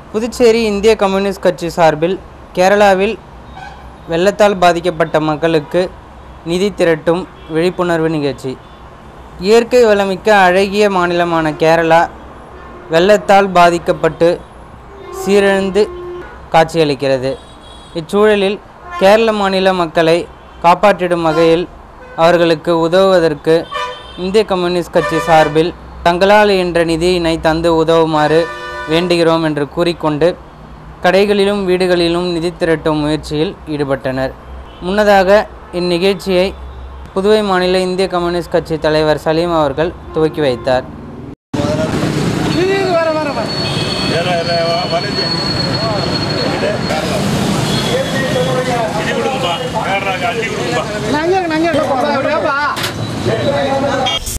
புதுச்சேரி இந்திய கம்யூனிஸ்ட் கட்சி சார்பில் கேரளாவில் வெள்ளத்தால் பாதிக்கப்பட்ட மக்களுக்கு நிதி திரட்டும் விழிப்புணர்வு நிகழ்ச்சி இயற்கை வளமிக்க அழகிய மாநிலமான கேரளா வெள்ளத்தால் பாதிக்கப்பட்டு சீரழிந்து காட்சியளிக்கிறது இச்சூழலில் கேரள மாநில மக்களை காப்பாற்றிடும் வகையில் அவர்களுக்கு உதவுவதற்கு இந்திய கம்யூனிஸ்ட் கட்சி சார்பில் தங்களால் என்ற நிதியினை தந்து உதவுமாறு வேண்டுகிறோம் என்று கூறிக்கொண்டு கடைகளிலும் வீடுகளிலும் நிதி திரட்டும் முயற்சியில் ஈடுபட்டனர் முன்னதாக இந்நிகழ்ச்சியை புதுவை மாநில இந்திய கம்யூனிஸ்ட் கட்சி தலைவர் சலீம் அவர்கள் துவக்கி வைத்தார் அள்ளி கொடுங்கப்பா கேரளாக்கு அள்ளி கொடுங்கப்பா